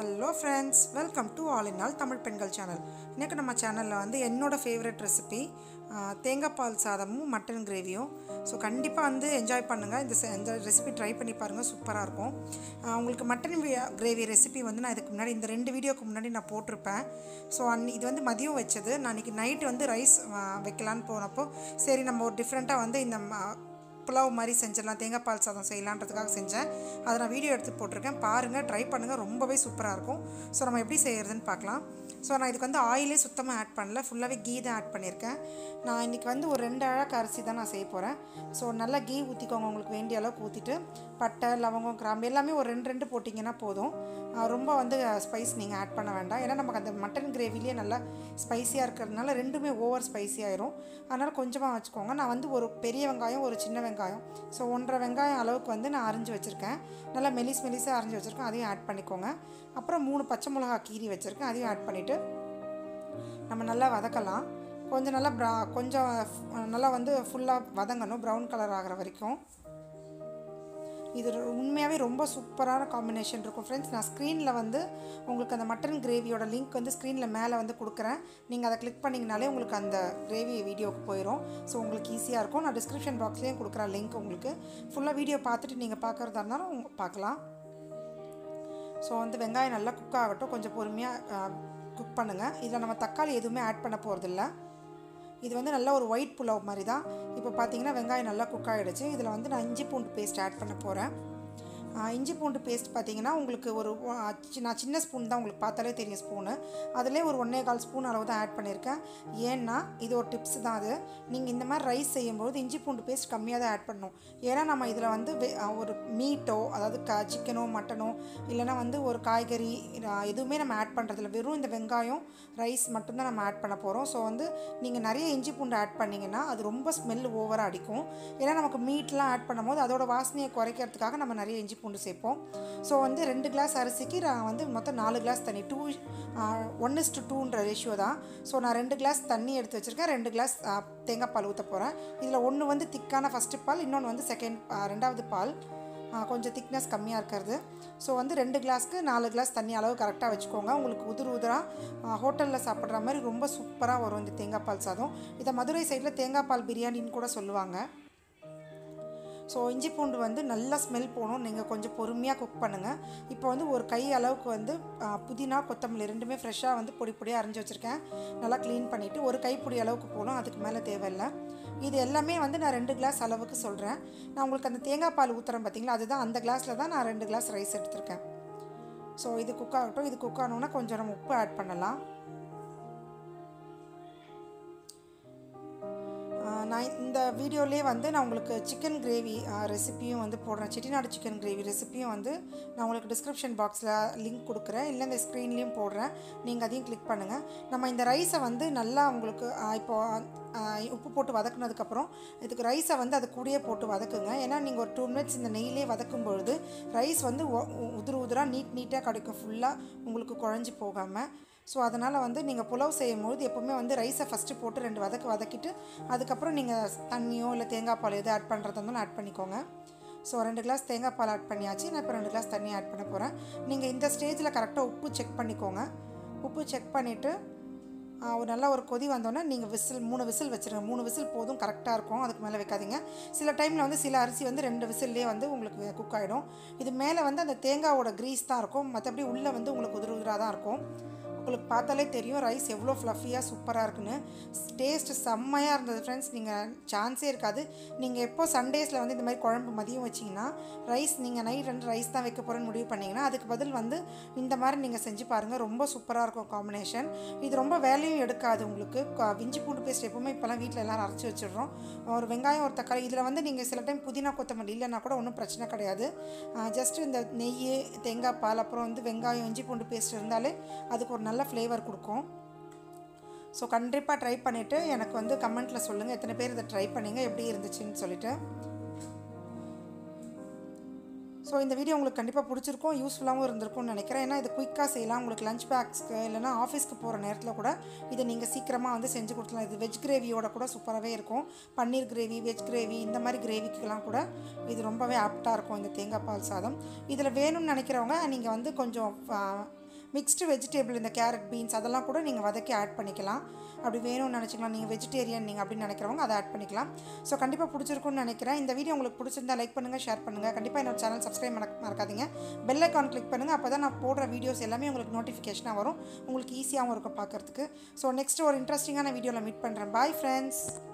hello friends welcome to all in all Tamil பெண்கள் channel இன்றைக்கி நம்ம சேனலில் வந்து என்னோட ஃபேவரட் ரெசிபி தேங்காய் பால் சாதமும் மட்டன் கிரேவியும் ஸோ கண்டிப்பாக வந்து என்ஜாய் பண்ணுங்கள் இந்த செ- இந்த ரெசிபி ட்ரை பண்ணி பாருங்கள் சூப்பராக இருக்கும் ஆஹ் உங்களுக்கு மட்டன் கிரேவி ரெசிபி வந்து நான் இதுக்கு முன்னாடி இந்த ரெண்டு வீடியோக்கு முன்னாடி நான் போட்டிருப்பேன் ஸோ அன் இது வந்து மதியம் வச்சது நான் இன்றைக்கி நைட்டு வந்து ரைஸ் வைக்கலான்னு போனப்போ சரி நம்ம ஒரு டிஃப்ரெண்ட்டாக வந்து இந்த ம- புலாவ் மாதிரி செஞ்சிடலாம் தேங்காய் பால் சாதம் செய்யலான்றதுக்காக செஞ்சேன் அதை நான் வீடியோ எடுத்து போட்டிருக்கேன் பாருங்கள் ட்ரை பண்ணுங்கள் ரொம்பவே சூப்பராக இருக்கும் ஸோ நம்ம எப்படி செய்கிறதுன்னு பார்க்கலாம் ஸோ நான் இதுக்கு வந்து ஆயிலே சுத்தமாக ஆட் பண்ணல ஃபுல்லாகவே கீ தான் ஆட் பண்ணியிருக்கேன் நான் இன்றைக்கி வந்து ஒரு ரெண்டு அழகு அரிசி தான் நான் செய்ய போகிறேன் ஸோ நல்லா கீ ஊற்றிக்கோங்க உங்களுக்கு வேண்டிய அளவுக்கு ஊற்றிட்டு பட்டை லவங்கம் கிராம்பு எல்லாமே ஒரு ரெண்டு ரெண்டு போட்டிங்கன்னா போதும் ஆஹ் ரொம்ப வந்து ஸ்பைஸ் நீங்கள் ஆட் பண்ண வேண்டாம் ஏன்னா நமக்கு அந்த மட்டன் கிரேவிலேயே நல்லா ஸ்பைஸியாக இருக்கிறதுனால ரெண்டுமே ஓவர் ஸ்பைசி ஆயிரும் அதனால் கொஞ்சமாக வச்சுக்கோங்க நான் வந்து ஒரு பெரிய வெங்காயம் ஒரு சின்ன வெங்காயம் ஸோ ஒன்றரை வெங்காயம் அளவுக்கு வந்து நான் அரிஞ்சு வச்சுருக்கேன் நல்லா மெலிஸ் மெலிஸாக அரிஞ்சு வச்சுருக்கேன் அதையும் ஆட் பண்ணிக்கோங்க அப்புறம் மூணு பச்சை மிளகா கீரி வச்சுருக்கேன் அதையும் ஆட் பண்ணிவிட்டு நம்ம நல்லா வதக்கலாம் கொஞ்சம் நல்லா ப்ரா கொஞ்சம் ஃப- நல்லா வந்து ஃபுல்லாக வதங்கணும் ப்ரௌன் கலர் ஆகிற வரைக்கும் இது ரொ- உண்மையாகவே ரொம்ப சூப்பரான காம்பினேஷன் இருக்கும் ஃப்ரெண்ட்ஸ் நான் ஸ்க்ரீனில் வந்து உங்களுக்கு அந்த மட்டன் கிரேவியோட லிங்க் வந்து ஸ்க்ரீனில் மேலே வந்து கொடுக்குறேன் நீங்கள் அதை கிளிக் பண்ணிங்கனாலே உங்களுக்கு அந்த கிரேவி வீடியோவுக்கு போயிடும் ஸோ உங்களுக்கு ஈஸியாக இருக்கும் நான் டிஸ்கிரிப்ஷன் பாக்ஸ்லேயும் கொடுக்குறேன் லிங்க் உங்களுக்கு ஃபுல்லாக வீடியோ பார்த்துட்டு நீங்கள் பார்க்குறதா இருந்தாலும் உங்க- பார்க்கலாம் ஸோ வந்து வெங்காயம் நல்லா குக் ஆகட்டும் கொஞ்சம் பொறுமையாக குக் பண்ணுங்கள் இதில் நம்ம தக்காளி எதுவுமே ஆட் பண்ண போகிறதில்ல இது வந்து நல்ல ஒரு ஒயிட் புலாவ் மாதிரி தான் இப்போ பார்த்தீங்கன்னா வெங்காயம் நல்லா குக் ஆகிடுச்சு இதில் வந்து நான் இஞ்சி பூண்டு பேஸ்ட் ஆட் பண்ண போகிறேன் இஞ்சி பூண்டு பேஸ்ட் பார்த்தீங்கன்னா உங்களுக்கு ஒரு ஒ- சி- நான் சின்ன ஸ்பூன் தான் உங்களுக்கு பார்த்தாலே தெரியும் ஸ்பூனு அதிலே ஒரு ஒன்றே கால் ஸ்பூன் அளவு தான் ஆட் பண்ணியிருக்கேன் ஏன்னா இது ஒரு டிப்ஸ் தான் அது நீங்கள் இந்த மாதிரி ரைஸ் செய்யும்போது இஞ்சி பூண்டு பேஸ்ட் கம்மியாக தான் ஆட் பண்ணணும் ஏன்னா நம்ம இதில் வந்து வெ- அஹ் ஒரு மீட்டோ அதாவது க சிக்கனோ மட்டனோ இல்லைன்னா வந்து ஒரு காய்கறி அஹ் எதுவுமே நம்ம ஆட் பண்ணுறதில்ல வெறும் இந்த வெங்காயம் ரைஸ் மட்டும்தான் நம்ம ஆட் பண்ண போகிறோம் ஸோ வந்து நீங்கள் நிறைய இஞ்சி பூண்டு ஆட் பண்ணிங்கன்னா அது ரொம்ப ஸ்மெல் ஓவராக அடிக்கும் ஏன்னா நமக்கு மீட்லாம் ஆட் பண்ணும்போது அதோட வாசனையை குறைக்கிறதுக்காக நம்ம நிறைய இஞ்சி பூண்டு சேர்ப்போம் ஸோ வந்து ரெண்டு கிளாஸ் அரிசிக்கு நான் வந்து மொத்தம் நாலு கிளாஸ் தண்ணி டூ ஒன் இஸ் டு டூன்ற ரேஷியோ தான் ஸோ நான் ரெண்டு கிளாஸ் தண்ணி எடுத்து வச்சுருக்கேன் ரெண்டு கிளாஸ் தேங்காய் பால் ஊற்ற போகிறேன் இதில் ஒன்று வந்து திக்கான ஃபஸ்ட்டு பால் இன்னொன்று வந்து செகண்ட் ரெண்டாவது பால் ஆ, கொஞ்சம் திக்னஸ் கம்மியாக இருக்கிறது ஸோ வந்து ரெண்டு கிளாஸ்க்கு நாலு கிளாஸ் தண்ணி அளவு கரெக்டாக வச்சுக்கோங்க உங்களுக்கு உதிர் உதிராக ஹோட்டலில் சாப்பிட்ற மாதிரி ரொம்ப சூப்பராக வரும் இந்த தேங்காய் பால் சாதம் இதை மதுரை சைடில் தேங்காய் பால் பிரியாணின்னு கூட சொல்லுவாங்க ஸோ இஞ்சி பூண்டு வந்து நல்லா ஸ்மெல் போகணும் நீங்கள் கொஞ்சம் பொறுமையாக குக் பண்ணுங்கள் இப்போ வந்து ஒரு கை அளவுக்கு வந்து ஆ, புதினா கொத்தமல்லி ரெண்டுமே ஃப்ரெஷ்ஷாக வந்து பொடி பொடியாக அரைஞ்சி வச்சுருக்கேன் நல்லா க்ளீன் பண்ணிவிட்டு ஒரு கைப்பிடி அளவுக்கு போகணும் அதுக்கு மேலே தேவையில்லை இது எல்லாமே வந்து நான் ரெண்டு கிளாஸ் அளவுக்கு சொல்கிறேன் நான் உங்களுக்கு அந்த தேங்காய் பால் ஊற்றுறேன் பார்த்தீங்களா அதுதான் அந்த கிளாஸில் தான் நான் ரெண்டு கிளாஸ் ரைஸ் எடுத்திருக்கேன் ஸோ இது குக் ஆகட்டும் இது குக் ஆனோன்னா கொஞ்சம் நம்ம உப்பு ஆட் பண்ணலாம் ஆஹ் நான் இந்த வீடியோலேயே வந்து நான் உங்களுக்கு சிக்கன் கிரேவி ரெசிப்பியும் வந்து போடுறேன் செட்டிநாடு சிக்கன் கிரேவி ரெசிப்பியும் வந்து நான் உங்களுக்கு டிஸ்கிரிப்ஷன் பாக்ஸில் லிங்க் கொடுக்குறேன் இல்லை இந்த ஸ்க்ரீன்லேயும் போடுறேன் நீங்கள் அதையும் கிளிக் பண்ணுங்கள் நம்ம இந்த ரைஸை வந்து நல்லா உங்களுக்கு ஆஹ் இப்போ ஆஹ் உப்பு போட்டு வதக்குனதுக்கப்புறம் இதுக்கு ரைஸை வந்து அது கூடயே போட்டு வதக்குங்க ஏன்னா நீங்கள் ஒரு டூ மினிட்ஸ் இந்த நெய்யிலே வதக்கும் பொழுது ரைஸ் வந்து ஒ- உ- உதிரு உதிராக நீட் நீட்டாக கிடைக்கும் ஃபுல்லாக உங்களுக்கு குழஞ்சி போகாமல் ஸோ அதனால் வந்து நீங்கள் புலவ் செய்யும்போது எப்போவுமே வந்து ரைஸை ஃபஸ்ட்டு போட்டு ரெண்டு வதக்கு வதக்கிட்டு அதுக்கப்புறம் நீங்கள் தண்ணியோ இல்லை தேங்காய் பால் எது ஆட் பண்ணுறதா இருந்தாலும் ஆட் பண்ணிக்கோங்க ஸோ ரெண்டு கிளாஸ் தேங்காய் பால் ஆட் பண்ணியாச்சு நான் இப்போ ரெண்டு கிளாஸ் தண்ணி ஆட் பண்ண போகிறேன் நீங்கள் இந்த ஸ்டேஜில் கரெக்டாக உப்பு செக் பண்ணிக்கோங்க உப்பு செக் பண்ணிவிட்டு ஒரு நல்ல ஒரு கொதி வந்தோடனே நீங்கள் விசில் மூணு விசில் வச்சுருங்க மூணு விசில் போதும் கரெக்டாக இருக்கும் அதுக்கு மேலே வைக்காதீங்க சில டைமில் வந்து சில அரிசி வந்து ரெண்டு விசில்லே வந்து உங்களுக்கு குக் ஆகிடும் இது மேலே வந்து அந்த தேங்காவோட க்ரீஸ் தான் இருக்கும் மற்றபடி உள்ளே வந்து உங்களுக்கு உதிர உதிராக தான் இருக்கும் உங்களுக்கு பார்த்தாலே தெரியும் ரைஸ் எவ்வளோ ஃப்ளஃபியாக சூப்பராக இருக்குன்னு டேஸ்ட் செம்மையாக இருந்தது ஃப்ரெண்ட்ஸ் நீங்கள் சான்ஸே இருக்காது நீங்கள் எப்போ சண்டேஸில் வந்து இந்த மாதிரி குழம்பு மதியம் வச்சிங்கன்னா ரைஸ் நீங்கள் நைட் ரெண்டு ரைஸ் தான் வைக்க போகிறேன்னு முடிவு பண்ணிங்கன்னா அதுக்கு பதில் வந்து இந்த மாதிரி நீங்கள் செஞ்சு பாருங்கள் ரொம்ப சூப்பராக இருக்கும் காம்பினேஷன் இது ரொம்ப வேலையும் எடுக்காது உங்களுக்கு க- இஞ்சி பூண்டு பேஸ்ட் எப்பவுமே இப்போலாம் வீட்டில் எல்லோரும் அரைச்சி வச்சிடுறோம் ஒரு வெங்காயம் ஒரு தக்காளி இதில் வந்து நீங்கள் சில டைம் புதினா கொத்தமல்லி இல்லைன்னா கூட ஒன்றும் பிரச்சனை கிடையாது ஜஸ்ட் இந்த நெய் தேங்காய் பால் அப்புறம் வந்து வெங்காயம் இஞ்சி பூண்டு பேஸ்ட் இருந்தாலே அதுக்கு ஒரு நல்ல ஃப்ளேவர் கொடுக்கும் ஸோ கண்டிப்பாக ட்ரை பண்ணிவிட்டு எனக்கு வந்து கமெண்ட்டில் சொல்லுங்கள் எத்தனை பேர் இதை ட்ரை பண்ணீங்க எப்படி இருந்துச்சுன்னு சொல்லிட்டு ஸோ இந்த வீடியோ உங்களுக்கு கண்டிப்பாக பிடிச்சிருக்கும் யூஸ்ஃபுல்லாகவும் இருந்திருக்கும்னு நினைக்கிறேன் ஏன்னா இது குயிக்காக செய்யலாம் உங்களுக்கு லஞ்ச் பேக்ஸ்க்கு இல்லைனா ஆஃபீஸ்க்கு போகிற நேரத்தில் கூட இதை நீங்கள் சீக்கிரமாக வந்து செஞ்சு கொடுக்கலாம் இது வெஜ் கிரேவியோட கூட சூப்பராகவே இருக்கும் பன்னீர் கிரேவி வெஜ் கிரேவி இந்த மாதிரி கிரேவிக்கெலாம் கூட இது ரொம்பவே ஆப்டாக இருக்கும் இந்த தேங்காய் பால் சாதம் இதில் வேணும்னு நினைக்கிறவங்க நீங்கள் வந்து கொஞ்சம் மிக்ஸ்டு வெஜிடேபிள் இந்த கேரட் பீன்ஸ் அதெல்லாம் கூட நீங்கள் வதக்கி ஆட் பண்ணிக்கலாம் அப்படி வேணும்னு நினச்சிக்கலாம் நீங்கள் வெஜிடேரியன் நீங்கள் அப்படின்னு நினைக்கிறவங்க அதை ஆட் பண்ணிக்கலாம் ஸோ கண்டிப்பாக பிடிச்சிருக்கும்னு நினைக்கிறேன் இந்த வீடியோ உங்களுக்கு பிடிச்சிருந்தா லைக் பண்ணுங்கள் ஷேர் பண்ணுங்கள் கண்டிப்பாக என்னோட சேனல் சப்ஸ்கிரைப் பண்ண மறக்காதீங்க பெல் ஐக்கான் கிளிக் பண்ணுங்கள் அப்போ தான் நான் போடுற வீடியோஸ் எல்லாமே உங்களுக்கு நோட்டிஃபிகேஷனாக வரும் உங்களுக்கு ஈஸியாகவும் இருக்கும் பார்க்குறதுக்கு ஸோ நெக்ஸ்ட் ஒரு இன்ட்ரெஸ்டிங்கான வீடியோவில் மீட் பண்ணுறேன் பாய் ஃப்ரெண்ட்ஸ்